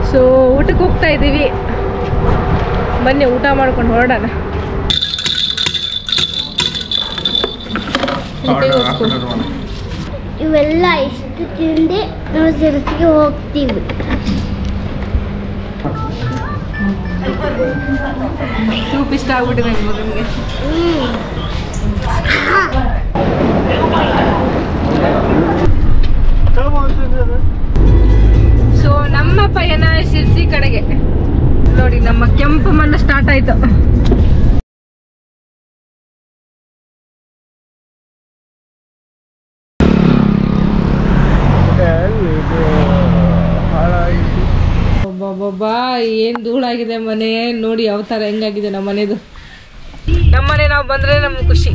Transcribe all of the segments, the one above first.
So ಊಟಕ್ಕೆ ಹೋಗ್ತಾ ಇದ್ದೀವಿ ಬನ್ನಿ ಊಟ ಮಾಡ್ಕೊಂಡು ಹೊರಡೋಣ ಇವೆಲ್ಲ ಇಷ್ಟು ತಿಂದು ನಾವು ಸಿರಸಿಗೆ ಹೋಗ್ತೀವಿ ಸೂಪ್ ಇಷ್ಟ ಆಗ್ಬಿಟ್ಟಿದೆ ನಿಮ್ಮ ಮಗನಿಗೆ ಸೊ ನಮ್ಮ ಪಯಣ ಶಿರ್ಸಿ ಕಡೆಗೆ ನೋಡಿ ನಮ್ಮ ಕೆಂಪು ಮಣ್ಣು ಸ್ಟಾರ್ಟ್ ಆಯ್ತು ಒಬ್ಬೊಬ್ಬಾ ಏನ್ ಧೂಳಾಗಿದೆ ಮನೆ ನೋಡಿ ಯಾವ ತರ ಹೆಂಗಾಗಿದೆ ನಮ್ಮ ಮನೆದು ನಮ್ಮನೆ ನಾವು ಬಂದ್ರೆ ನಮ್ಗೆ ಖುಷಿ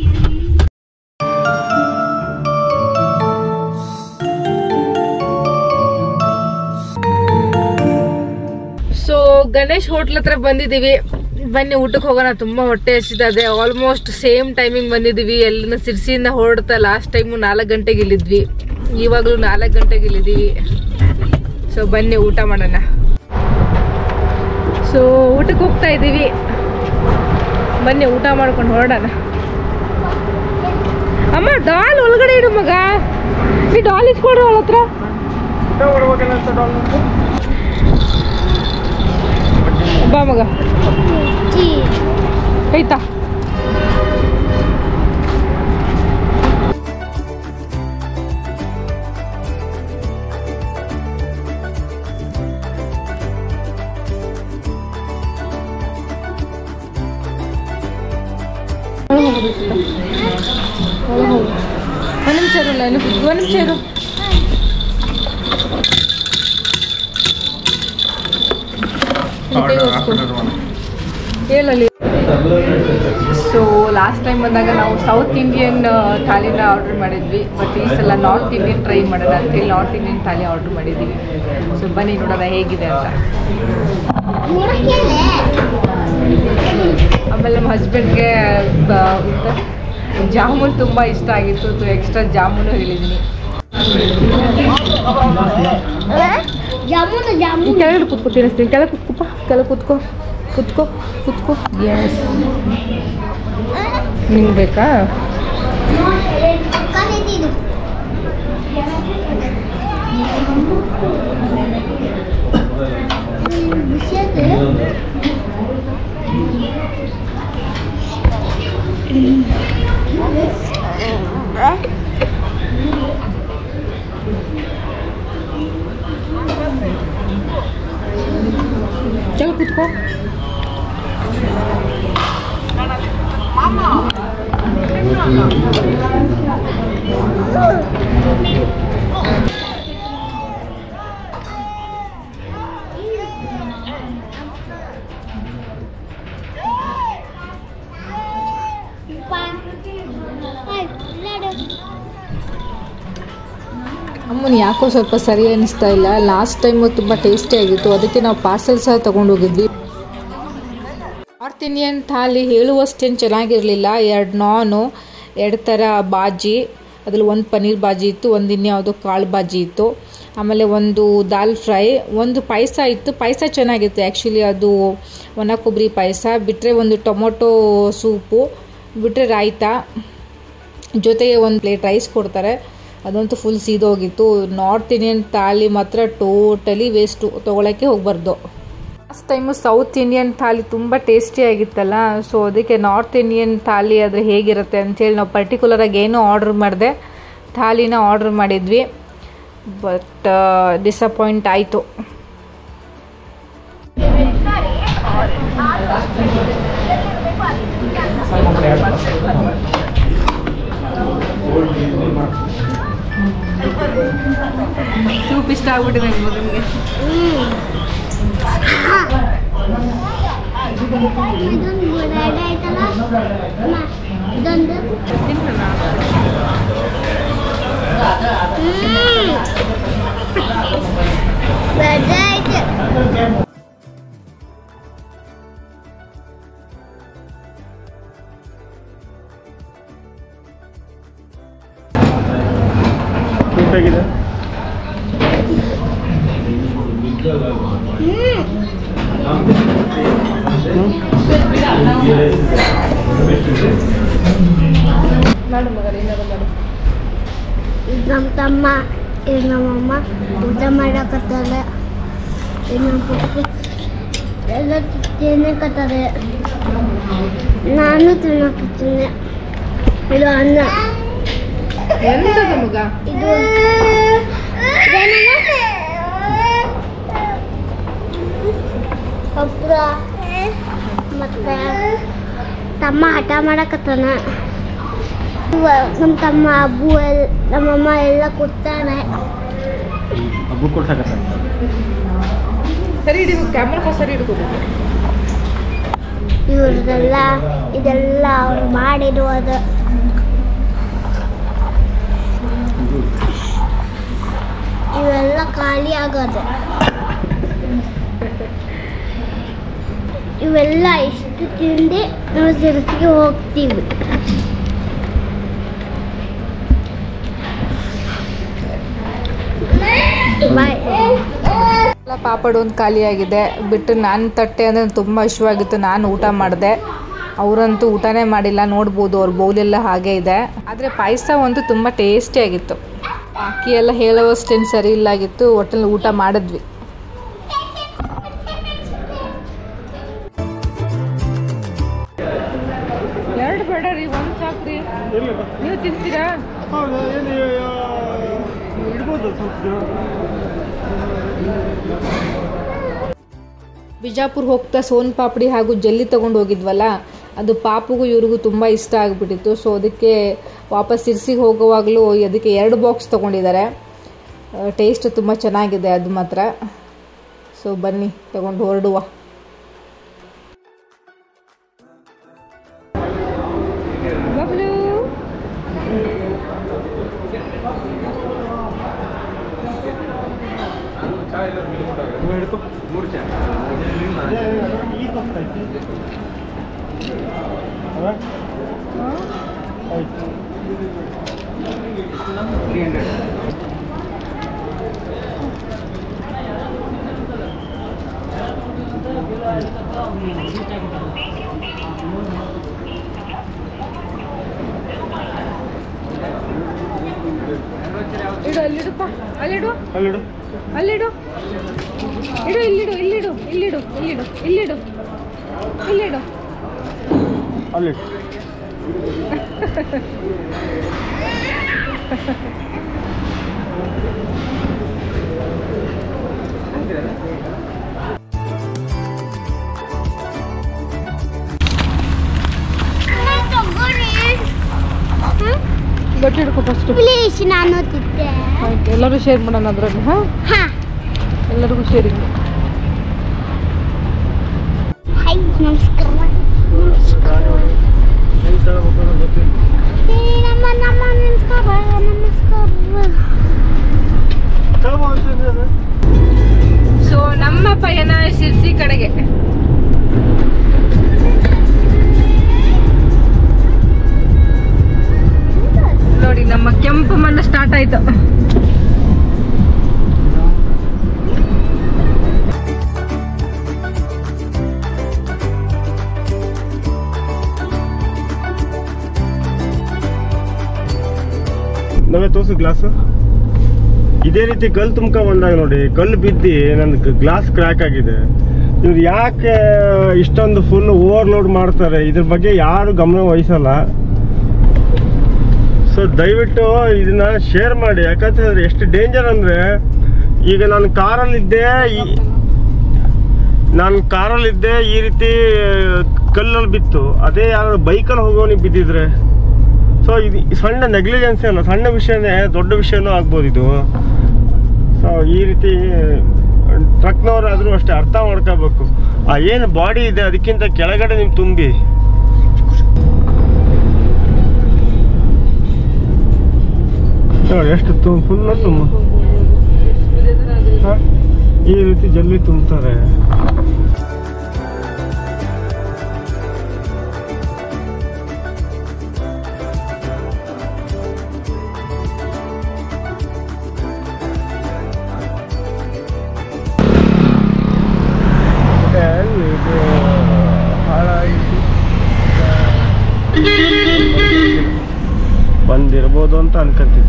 ಸೊ ಗಣೇಶ್ ಹೋಟ್ಲ್ ಹತ್ರ ಬಂದಿದ್ದೀವಿ ಬನ್ನಿ ಊಟಕ್ಕೆ ಹೋಗೋಣ ತುಂಬಾ ಹೊಟ್ಟೆ ಹಸಿದೆ ಆಲ್ಮೋಸ್ಟ್ ಸೇಮ್ ಟೈಮಿಂಗ್ ಬಂದಿದ್ದೀವಿ ಎಲ್ಲಿನ ಸಿರ್ಸಿಯಿಂದ ಹೊರಡ್ತಾ ಲಾಸ್ಟ್ ಟೈಮು ನಾಲ್ಕು ಗಂಟೆಗೆ ಇಲ್ಲಿದ್ವಿ ಇವಾಗಲೂ ನಾಲ್ಕು ಗಂಟೆಗೆ ಇಲ್ಲಿದ್ದೀವಿ ಸೊ ಬನ್ನಿ ಊಟ ಮಾಡೋಣ ಸೊ ಊಟಕ್ಕೆ ಹೋಗ್ತಾ ಇದ್ದೀವಿ ಬನ್ನಿ ಊಟ ಮಾಡ್ಕೊಂಡು ಹೊರಡೋಣ ಅಮ್ಮ ಡಾಲ್ ಒಳಗಡೆ ಇಡು ಮಗ ಈ ಡಾಲ್ ಇಸ್ಕೊಡ್ರಿ ಅವಳ ಹತ್ರ ಬಾ ಮಗ ಆಯ್ತಾ ಒಂದು ನಿಮಿಷ ಇರು ನಾನು ಒಂದು ನಿಮಿಷ ಇರು ಹೇಳಲಿ ಸೊ ಲಾಸ್ಟ್ ಟೈಮ್ ಬಂದಾಗ ನಾವು ಸೌತ್ ಇಂಡಿಯನ್ ಥಾಲಿನ ಆರ್ಡರ್ ಮಾಡಿದ್ವಿ ಬಟ್ ಈ ಸಲ ನಾರ್ತ್ ಇಂಡಿಯನ್ ಟ್ರೈ ಮಾಡೋಣ ಅಂತೇಳಿ ನಾರ್ತ್ ಇಂಡಿಯನ್ ಥಾಲಿ ಆರ್ಡರ್ ಮಾಡಿದ್ದೀವಿ ಸೊ ಬನ್ನಿ ನೋಡೋಣ ಹೇಗಿದೆ ಅಂತ ಆಮೇಲೆ ನಮ್ಮ ಹಸ್ಬೆಂಡ್ಗೆ ಜಾಮೂನ್ ತುಂಬ ಇಷ್ಟ ಆಗಿತ್ತು ಸೊ ಎಕ್ಸ್ಟ್ರಾ ಜಾಮೂನು ಹೇಳಿದ್ದೀನಿ ಜಾಮೂನು ಜಾಮೂನು ಕೆಳಗಡೆ ಕೂತ್ಕೋ ತಿನ್ನಿಸ್ತೀನಿ ಕೆಳಗೆ ಕೂತ್ಕೋಪ್ಪ ಕೆಳಗೆ ಕೂತ್ಕೋ ಕೂತ್ಕೋ ಕೂತ್ಕೋ ಎಸ್ ನಿಂಗೆ ಬೇಕಾ ಕಲಿತಿದ್ದು ಕೆಳಗೆ ಕೂತ್ಕೋ ಅಮ್ಮನ ಯಾಕೋ ಸ್ವಲ್ಪ ಸರಿ ಅನಿಸ್ತಾ ಇಲ್ಲ ಲಾಸ್ಟ್ ಟೈಮು ತುಂಬ ಟೇಸ್ಟಿ ಆಗಿತ್ತು ಅದಕ್ಕೆ ನಾವು ಪಾರ್ಸೆಲ್ ಸಹ ತೊಗೊಂಡೋಗಿದ್ವಿ ನಾರ್ತ್ ಇಂಡಿಯನ್ ಥಾಲಿ ಹೇಳುವಷ್ಟೇನು ಚೆನ್ನಾಗಿರಲಿಲ್ಲ ಎರಡು ನಾನು ಎರಡು ಥರ ಬಾಜಿ ಅದ್ರಲ್ಲಿ ಒಂದು ಪನ್ನೀರ್ ಬಾಜಿ ಇತ್ತು ಒಂದು ಇನ್ಯಾವುದೋ ಕಾಳು ಬಾಜಿ ಇತ್ತು ಆಮೇಲೆ ಒಂದು ದಾಲ್ ಫ್ರೈ ಒಂದು ಪಾಯಸ ಇತ್ತು ಪಾಯಸ ಚೆನ್ನಾಗಿತ್ತು ಆ್ಯಕ್ಚುಲಿ ಅದು ಒಣ ಕೊಬ್ಬರಿ ಪಾಯಸ ಬಿಟ್ಟರೆ ಒಂದು ಟೊಮೊಟೊ ಸೂಪು ಬಿಟ್ಟರೆ ರಾಯ್ತ ಜೊತೆಗೆ ಒಂದು ಪ್ಲೇಟ್ ರೈಸ್ ಕೊಡ್ತಾರೆ ಅದಂತೂ ಫುಲ್ ಸೀದೋಗಿತ್ತು ನಾರ್ತ್ ಇಂಡಿಯನ್ ಥಾಲಿ ಮಾತ್ರ ಟೋಟಲಿ ವೇಸ್ಟು ತೊಗೊಳಕ್ಕೆ ಹೋಗ್ಬಾರ್ದು last time south Indian thali ತುಂಬ ಟೇಸ್ಟಿ ಆಗಿತ್ತಲ್ಲ ಸೊ ಅದಕ್ಕೆ ನಾರ್ತ್ ಇಂಡಿಯನ್ ಥಾಲಿ ಆದರೆ ಹೇಗಿರುತ್ತೆ ಅಂತೇಳಿ ನಾವು ಪರ್ಟಿಕ್ಯುಲರಾಗಿ ಏನೂ ಆರ್ಡ್ರ್ ಮಾಡಿದೆ ಥಾಲಿನ ಆರ್ಡ್ರ್ ಮಾಡಿದ್ವಿ ಬಟ್ ಡಿಸಪಾಯಿಂಟ್ ಆಯಿತು ಸೂಪ್ ಇಷ್ಟ ಆಗ್ಬಿಟ್ಟಿದೆ ನಿಮಗೆ ಇದೊಂದು ಬ್ರೆಡ್ ಆಯ್ತಲ್ಲ ಅಮ್ಮ, ಇದೊಂದು ಬ್ರೆಡ್ ಆಯ್ತು ಹೇಗಿದೆ ಮಾಡು ಮಗನ ಏನಾದ್ರು ಮಾಡು ನಮ್ಮ ತಮ್ಮ ಇದು ನಮ್ಮಮ್ಮ ಊಟ ಮಾಡಕತ್ತಾರೆ ಇದು ನಮ್ಮ ಪಪ್ಪಿ ಎಲ್ಲ ತಿನ್ನಕತ್ತಾರೆ ನಾನು ತಿನ್ನಕತ್ತೀನಿ ಇದು ಅನ್ನ ಎಂತದ ಮಗ ಇದು ಒಬ್ಬರ ಮತ್ತೆ ತಮ್ಮ ಹಠ ಮಾಡಕತ್ತಾನ ಇವ- ನಮ್ಮ ತಮ್ಮ ಅಬ್ಬು ಎಲ್ ನಮ್ಮಮ್ಮ ಎಲ್ಲ ಕೂತಾನೆ ಹಬ್ಬ ಕೊಡ್ಸಕತ್ತ ಸರಿ ಹಿಡಿ ಕ್ಯಾಮ್ರಾ ಸರಿ ಹಿಡ್ಕೋಬೇಕು ಇವ್ರದೆಲ್ಲ ಇದೆಲ್ಲ ಅವ್ರು ಮಾಡಿರೋದು ಇವೆಲ್ಲ ಖಾಲಿ ಆಗೋದು ಇವೆಲ್ಲ ಇಷ್ಟು ತಿಂದು ನಾವು ಸಿರಸಿಗೆ ಹೋಗ್ತೀವಿ ಬಾಯ್ ಎಲ್ಲ ಪಾಪಡ್ ಒಂದು ಖಾಲಿಯಾಗಿದೆ ಬಿಟ್ಟು ನಾನು ತಟ್ಟೆ ಅಂದರೆ ತುಂಬ ಹಶ್ವಾಗಿತ್ತು ನಾನು ಊಟ ಮಾಡಿದೆ ಅವರಂತೂ ಊಟನೇ ಮಾಡಿಲ್ಲ ನೋಡ್ಬೋದು ಅವ್ರ ಬೌಲೆಲ್ಲ ಹಾಗೆ ಇದೆ ಆದರೆ ಪಾಯಸ ಒಂದು ತುಂಬ ಟೇಸ್ಟಿಯಾಗಿತ್ತು ಬಾಕಿ ಎಲ್ಲ ಹೇಳುವಷ್ಟೇನು ಸರಿ ಇಲ್ಲಾಗಿತ್ತು ಒಟ್ಟಲ್ಲಿ ಊಟ ಮಾಡಿದ್ವಿ ಎರಡು ಬೇಡ ರೀ ಒಂದು ಸಾಕ್ರಿ ನೀವು ತಿಂತೀರಾ ಇಡ್ಬೋದು ಸ್ವಲ್ಪ ದಿನ ಬಿಜಾಪುರ ಹೋಗ್ತಾ ಸೋನ್ ಪಾಪಡಿ ಹಾಗೂ ಜಲ್ಲಿ ತಗೊಂಡು ಹೋಗಿದ್ವಲ್ಲ ಅದು ಪಾಪುಗೂ ಇವ್ರಿಗೂ ತುಂಬ ಇಷ್ಟ ಆಗಿಬಿಟ್ಟಿತ್ತು ಸೊ ಅದಕ್ಕೆ ವಾಪಸ್ ಸಿರ್ಸಿಗೆ ಹೋಗುವಾಗಲೂ ಅದಕ್ಕೆ ಎರಡು ಬಾಕ್ಸ್ ತೊಗೊಂಡಿದ್ದಾರೆ ಟೇಸ್ಟ್ ತುಂಬ ಚೆನ್ನಾಗಿದೆ ಅದು ಮಾತ್ರ ಸೊ ಬನ್ನಿ ತಗೊಂಡು ಹೊರಡುವ ಹಿಡ್ಕೊ ಮೂರು ಚಾ ಈಗ ಹೋಗ್ತೈತಿ ಆಯ್ತು ತ್ರೀ ಹಂಡ್ರೆಡ್ ಇಡು ಅಲ್ಲಿಡುಪ್ಪ ಅಲ್ಲಿಡು ಅಲ್ಲಿಡು ಅಲ್ಲಿಡು ಇಡು ಇಲ್ಲಿಡು ಇಲ್ಲಿಡು ಇಲ್ಲಿಡು ಇಲ್ಲಿಡು ಇಲ್ಲಿಡು ಇಲ್ಲಿಡು ಅಲ್ಲಿ ಬಟ್ಟೆ ಹಿಡ್ಕೊ ಫಸ್ಟ್ ಪ್ಲೀಸ್ ನಾನು ತಿದ್ದೆ ಆಯ್ತು ಎಲ್ಲರೂ ಶೇರ್ ಮಾಡೋಣ ಅದರಲ್ಲಿ ಹಾಂ ಹಾ ಎಲ್ಲರಿಗೂ ಶೇರಿಂಗ್ ಹೈ ನಮಸ್ಕಾರ ನಮಸ್ಕಾರ ಏ, ನಮ್ಮ ನಮ್ಮ ನಮಸ್ಕಾರ ನಮಸ್ಕಾರ ಸೊ ನಮ್ಮ ಪಯಣ ಶಿರ್ಸಿ ಕಡೆಗೆ ನೋಡಿ ನಮ್ಮ ಕೆಂಪು ಮಣ್ಣು ಸ್ಟಾರ್ಟ್ ಆಯ್ತು ನಾವೇ ತೋರ್ಸು ಗ್ಲಾಸ್ ಇದೇ ರೀತಿ ಕಲ್ಲು ತುಂಬ್ಕೊ ಬಂದಾಗ ನೋಡಿ ಕಲ್ಲು ಬಿದ್ದು ನನ್ನ ಗ್ಲಾಸ್ ಕ್ರ್ಯಾಕ್ ಆಗಿದೆ ಇವ್ರು ಯಾಕೆ ಇಷ್ಟೊಂದು ಫುಲ್ ಓವರ್ಲೋಡ್ ಮಾಡ್ತಾರೆ ಇದ್ರ ಬಗ್ಗೆ ಯಾರು ಗಮನ ವಹಿಸಲ್ಲ ಸೊ ದಯವಿಟ್ಟು ಇದನ್ನ ಶೇರ್ ಮಾಡಿ ಯಾಕಂತಂದ್ರೆ ಎಷ್ಟು ಡೇಂಜರ್ ಅಂದ್ರೆ ಈಗ ನಾನು ಕಾರಲ್ಲಿದ್ದೆ ಈ- ನಾನು ಕಾರಲ್ಲಿದ್ದೆ ಈ ರೀತಿ ಕಲ್ಲಲ್ಲಿ ಬಿತ್ತು ಅದೇ ಯಾರು ಬೈಕಲ್ಲಿ ಹೋಗೋನಿಗೆ ಬಿದ್ದಿದ್ರೆ ಸೊ ಇದು ಸಣ್ಣ ನೆಗ್ಲಿಜೆನ್ಸ್ ಅಲ್ಲ ಸಣ್ಣ ವಿಷಯನೇ ದೊಡ್ಡ ವಿಷಯನೂ ಆಗ್ಬೋದು ಇದು ಸೊ ಈ ರೀತಿ ಟ್ರಕ್ನವರಾದರೂ ಅಷ್ಟೇ ಅರ್ಥ ಮಾಡ್ಕೋಬೇಕು ಆ ಏನು ಬಾಡಿ ಇದೆ ಅದಕ್ಕಿಂತ ಕೆಳಗಡೆ ನೀವು ತುಂಬಿ ನೋಡಿ ಎಷ್ಟು ತುಂಬ ಫುಲ್ಲು ತುಂಬ ಹ? ಈ ರೀತಿ ಜಲ್ಲಿ ತುಂಬ್ತಾರೆ ಅಂತ ಅನ್ಕೊಂತೀನಿ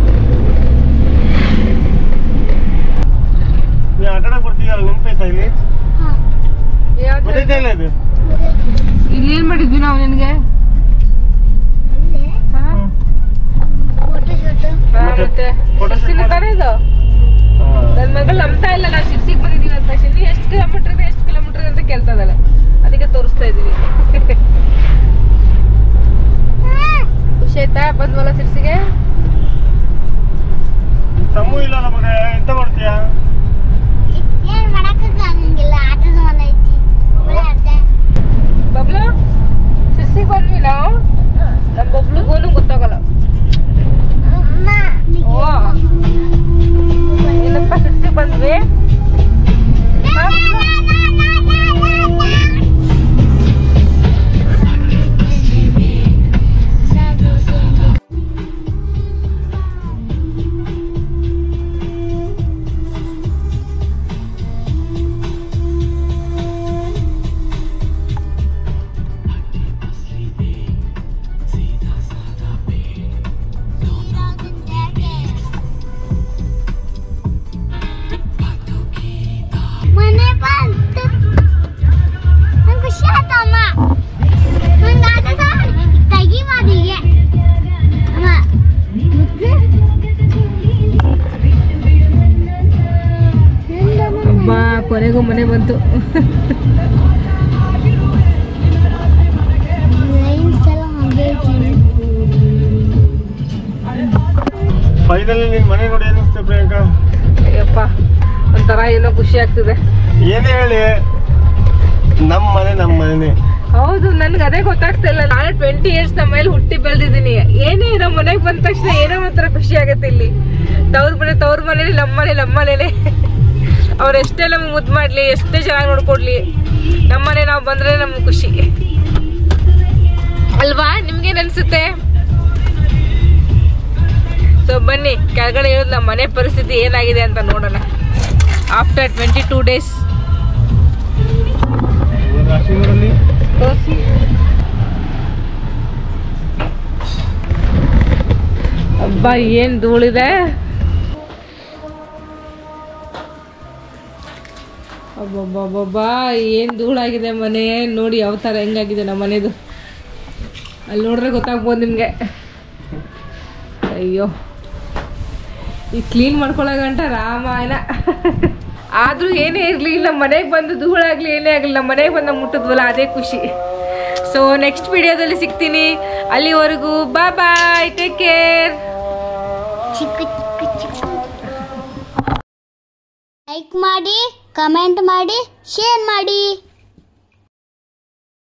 ನೀ ಆಟ ಆಡಕ್ ಬರ್ತೀಯಲ್ಲ ನೆನಪೈತಾ ಇಲ್ಲಿ ಗೊತ್ತೈತಾ ಇಲ್ಲ ಇದು ಇಲ್ಲಿ ಏನ್ ಮಾಡಿದ್ವಿ ನಾವು ನಿನ್ಗೆ ಫೋಟೋ ಶೂಟ್ ಮತ್ತೆ photo shoot ಶಿರ್ಸಿಲಿ ತಾನೇ ಇದು ಹಾ. ನನ್ ಮಗಳು ನಂಬ್ತಾ ಇಲ್ಲ ನಾವು ಶಿರ್ಸಿಗೆ ಬಂದಿದೀವಿ ಅಂತ ಶಿರ್ಸಿ ಎಷ್ಟು ಕಿಲೋಮೀಟರ್ ಇದೆ ಎಷ್ಟು ಕಿಲೋಮೀಟರ್ ಇದೆ ಅಂತ ಕೇಳ್ತಾ ಇದ್ದಾಳೆ ಅದಕ್ಕೆ ತೋರಿಸ್ತಾ ಇದೀವಿ ಖುಷಿ ಆಯ್ತಾ ಬಂದ್ವಲ್ಲ ಶಿರ್ಸಿಗೆ ತಮ್ಮು ಇಲ್ಲಲ್ಲ ಮಗ ಎಂತ ಮಾಡ್ತೀಯಾ ಏನ್ ಮಾಡಕ್ಕಾಗಂಗಿಲ್ಲ ಆಟದ ಮನೆ ಐತಿ ಒಳ್ಳೆ ಆಟ ಬಬ್ಲು ಶಿರ್ಸಿಗೆ ಬಂದ್ವಿ ನಾವು ನಮ್ಮ ಬಬ್ಲುಗೂನು ಗೊತ್ತಾಗಲ್ಲ ಅಮ್ಮ ಓ ಏನಪ್ಪ ಶಿರ್ಸಿಗೆ ಬಂದ್ವಿ ಹಾ? ಮನೆ ಬಂತು ನಂಗೆ ಖುಷಿ ಆಯ್ತಮ್ಮ ನಂಗೆ ಆಟದ ತೆಗಿ ಮಾಡಿಗೆ ಅಮ್ಮ ಮುದ್ದು. ನಂದಮ್ಮ ಅಬ್ಬಾ ಕೊನೆಗೂ ಮನೆ ಬಂತು ಲೈನ್ಸ್ ಎಲ್ಲ ಹಾಗೆ ಐತಿ. ಫೈನಲಿ ನಿನ್ ಮನೆ ನೋಡಿ ಏನಿಸ್ತು ಪ್ರಿಯಾಂಕಾ ಅಯ್ಯಪ್ಪ ಒಂಥರ ಏನೋ ಖುಷಿ ಆಗ್ತಿದೆ ಏನೇ ಹೇಳಿ ನಮ್ಮ ಮನೆ ನಮ್ಮ ಮನೆನೇ ಹೌದು ನನ್ಗೆ ಅದೇ ಗೊತ್ತಾಗ್ತಾ ಇಲ್ಲ ನಾನು ಟ್ವೆಂಟಿ ಇಯರ್ಸ್ ನಮ್ಮ ಮೇಲೆ ಹುಟ್ಟಿ ಬೆಳೆದಿದ್ದೀನಿ ಏನೇ ನಮ್ಮ ಮನೆಗೆ ಬಂದ ತಕ್ಷಣ ಏನೋ ಒಂಥರ ಖುಷಿ ಆಗುತ್ತೆ ಇಲ್ಲಿ ತವ್ರ ಮನೆ ತವ್ರ ಮನೇಲಿ ನಮ್ಮ ಮನೆ ನಮ್ಮ ಮನೇನೆ ಅವ್ರು ಎಷ್ಟೇ ನಮ್ಗೆ ಮುದ್ದು ಮಾಡ್ಲಿ ಎಷ್ಟೇ ಚೆನ್ನಾಗಿ ನೋಡ್ಕೊಡ್ಲಿ ನಮ್ಮ ಮನೆ ನಾವು ಬಂದ್ರೆ ನಮ್ಗೆ ಖುಷಿ ಅಲ್ವಾ ನಿಮ್ಗೇನ್ ಅನ್ಸುತ್ತೆ ಸೊ ಬನ್ನಿ ಕೆಳಗಡೆ ಇರೋದು ನಮ್ಮ ಮನೆ ಪರಿಸ್ಥಿತಿ ಏನಾಗಿದೆ ಅಂತ ನೋಡೋಣ ಆಫ್ಟರ್ ಟ್ವೆಂಟಿ ಟೂ ಡೇಸ್ ರಾಶಿಗಳಲ್ಲಿ ತೋರಿಸಿ ಅಬ್ಬ ಏನ್ ಧೂಳಿದೆ ಅಬ್ಬಬ್ಬಬ್ಬಬ್ಬಾ ಏನ್ ಧೂಳಾಗಿದೆ ಮನೆ ನೋಡಿ ಯಾವ ಥರ ಹೆಂಗಾಗಿದೆ ನಮ್ಮ ಮನೆದು ಅಲ್ಲಿ ನೋಡ್ರೆ ಗೊತ್ತಾಗ್ಬೋದು ನಿಮಗೆ ಅಯ್ಯೋ ಈ ಕ್ಲೀನ್ ಮಾಡ್ಕೊಳ್ಳೋ ಗಂಟ ರಾಮಾಯಣ ಆದ್ರೂ ಏನೇ ಇರಲಿ ನಮ್ಮ ಮನೆಗೆ ಬಂದು ಧೂಳಾಗ್ಲಿ ಏನೇ ಆಗಲಿ ನಮ್ಮ ಮನೆಗೆ ಬಂದು ಮುಟ್ಟಿದ್ವಲ್ಲ ಅದೇ ಖುಷಿ ಸೊ ನೆಕ್ಸ್ಟ್ ವಿಡಿಯೋದಲ್ಲಿ ಸಿಗ್ತೀನಿ ಅಲ್ಲಿವರೆಗೂ ಬಾ ಬಾಯ್ ಟೇಕ್ ಕೇರ್ ಚಿಕ್ಕ ಚಿಕ್ಕ ಚಿಕ್ಕ ಲೈಕ್ ಮಾಡಿ ಕಮೆಂಟ್ ಮಾಡಿ ಶೇರ್ ಮಾಡಿ